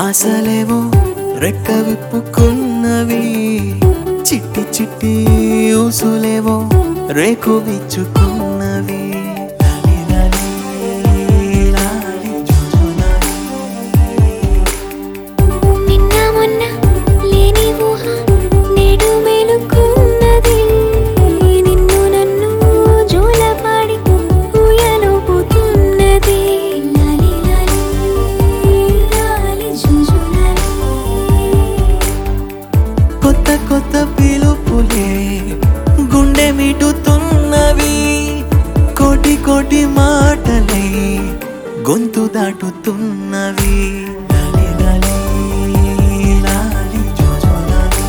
ఆశలేవో రెక్క విప్పుకున్నవి చిట్టి చిట్టి ఊసులేవో రేకు విచ్చుకున్నవి లాలి లాలి, లాలి జుజులాలి. నిన్న మొన్న లేని ఊహ నేడు మేలుకున్నది నిన్ను నన్ను జోలపాడి ఊయలుపుతున్నది లాలి లాలి లాలి జుజులాలి కొత్త కొత్త పిలుపులే గుండె మిటుతున్నవి కోటి కోటి మాటలై గొంతు దాటుతున్నవి లాలి లాలి, లాలి జోజోలాలి.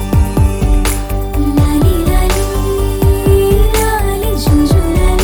లాలి లాలి లాలి జుజులాలి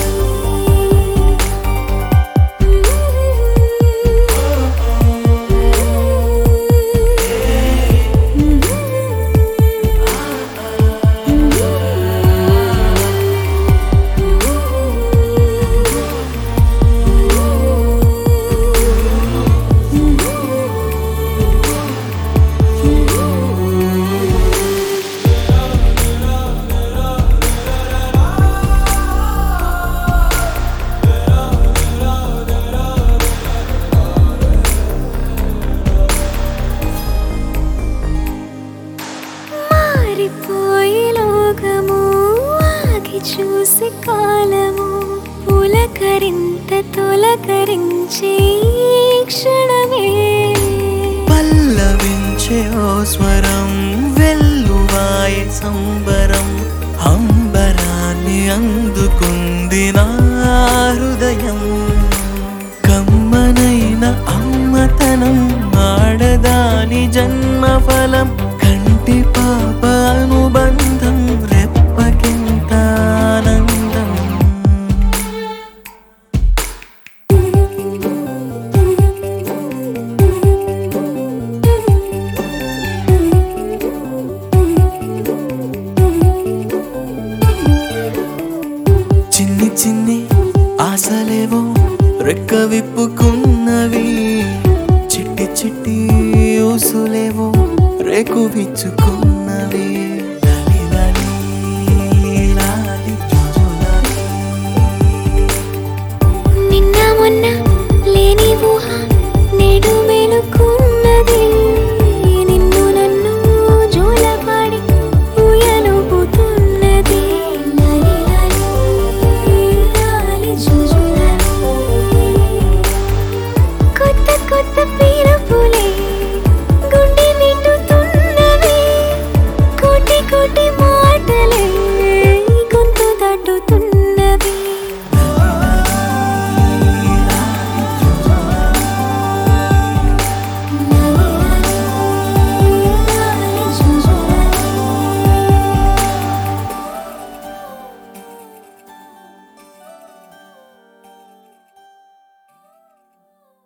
మారిపోయి లోకము ఆగి చూసి కాలము పులకరింత తొలకరించే ఈ క్షణమే పల్లవించే ఓ స్వరం వెల్లువాయ సంబరం అంబరాన్ని అందుకుంది నా హృదయం కమ్మనైన అమ్మతనం ఆడదాని జన్మఫలం కంటి పాప అనుబంధం రెప్పకింత ఆనందం చిన్ని చిన్ని ఆశలేవో రెక్క విప్పుకున్నవి చిట్టి చిట్టి ఊసులేవో రేకు విచ్చుకున్నవి